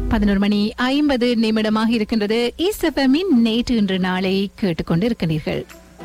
பதினோரு மணி ஐம்பது நிமிடமாக இருக்கின்றது இசஃபமின் நேற்று இன்று நாளை கேட்டுக்கொண்டு இருக்கிறீர்கள்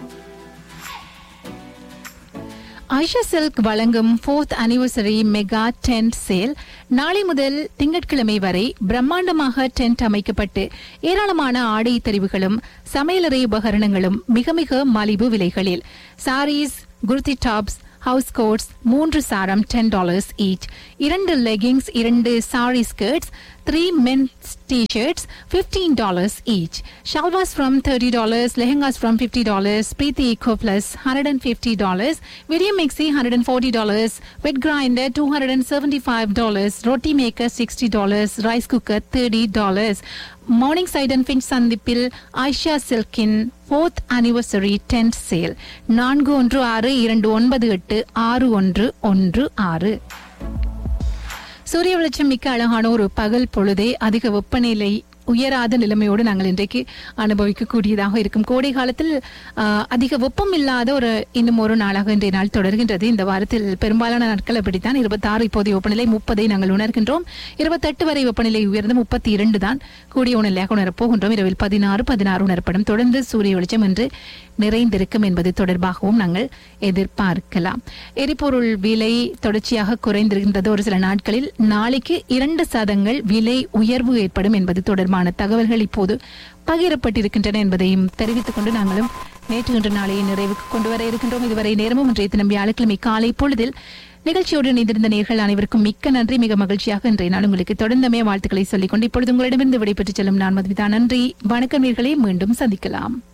ஐஷா சில்க் வழங்கும் fourth anniversary mega tent sale நாளை முதல் திங்கட்கிழமை வரை பிரம்மாண்டமாக டென்ட் அமைக்கப்பட்டு ஏராளமான ஆடை தெரிவுகளும் சமையலறை உபகரணங்களும் மிக மிக மலிவு விலைகளில் sarees kurti tops house coats மூன்று சாரம் டென் டாலர்ஸ் ஈச் இரண்டு லெகிங்ஸ் இரண்டு sari skirts three men's T-shirts fifteen dollars each shalwars from thirty dollars lehengas from fifty dollars Preethi eco plus hundred and fifty dollars video mixie hundred and forty dollars wet grinder two hundred and seventy five dollars roti maker sixty dollars rice cooker thirty dollars Morningside and ஃபின் சந்திப்பில் ஐஷா சில்கின் fourth anniversary tent sale நான்கு ஒன்று ஆறு இரண்டு ஒன்பது எட்டு ஆறு ஒன்று ஒன்று ஆறு சூரிய வெளிச்சம் மிக்க அழகான ஒரு பகல் பொழுதே அதிக வெப்பநிலை உயராத நிலைமையோடு நாங்கள் இன்றைக்கு அனுபவிக்கக்கூடியதாக இருக்கும் கோடை காலத்தில் ஆஹ், அதிக வெப்பம் இல்லாத ஒரு இன்னும் ஒரு நாளாக இன்றைய நாள் தொடர்கின்றது இந்த வாரத்தில் பெரும்பாலான நாட்கள் அப்படித்தான் இருபத்தாறு இப்போதைய வெப்பநிலை முப்பதை நாங்கள் உணர்கின்றோம் இருபத்தெட்டு வரை வெப்பநிலை உயர்ந்து முப்பத்தி இரண்டு தான் கூடிய உணர்நிலையாக உணரப் போகின்றோம் இரவில் பதினாறு பதினாறு உணரப்படும் தொடர்ந்து சூரிய வெளிச்சம் என்று நிறைந்திருக்கும் என்பது தொடர்பாகவும் நாங்கள் எதிர்பார்க்கலாம் எரிபொருள் விலை தொடர்ச்சியாக குறைந்திருக்கின்றது ஒரு சில நாட்களில் நாளைக்கு இரண்டு சதங்கள் விலை உயர்வு ஏற்படும் என்பது தொடர்பான தகவல்கள் இப்போது பகிரப்பட்டிருக்கின்றன என்பதையும் தெரிவித்துக் கொண்டு நாங்களும் நேற்று இன்று நாளைய நிறைவுக்கு கொண்டு வர இருக்கின்றோம் இதுவரை நேரமும் இன்றைய தினம் வியாழக்கிழமை காலை பொழுதில் நிகழ்ச்சியோடு இணைந்திருந்த நேர்கள் அனைவருக்கும் மிக்க நன்றி மிக மகிழ்ச்சியாக இன்றைய நாள் உங்களுக்கு தொடர்ந்தமே வாழ்த்துக்களை சொல்லிக் கொண்டு இப்பொழுது உங்களிடமிருந்து விடைபெற்றுச் செல்லும் நான் மதுமிதா நன்றி வணக்கம் நேர்களே மீண்டும் சந்திக்கலாம்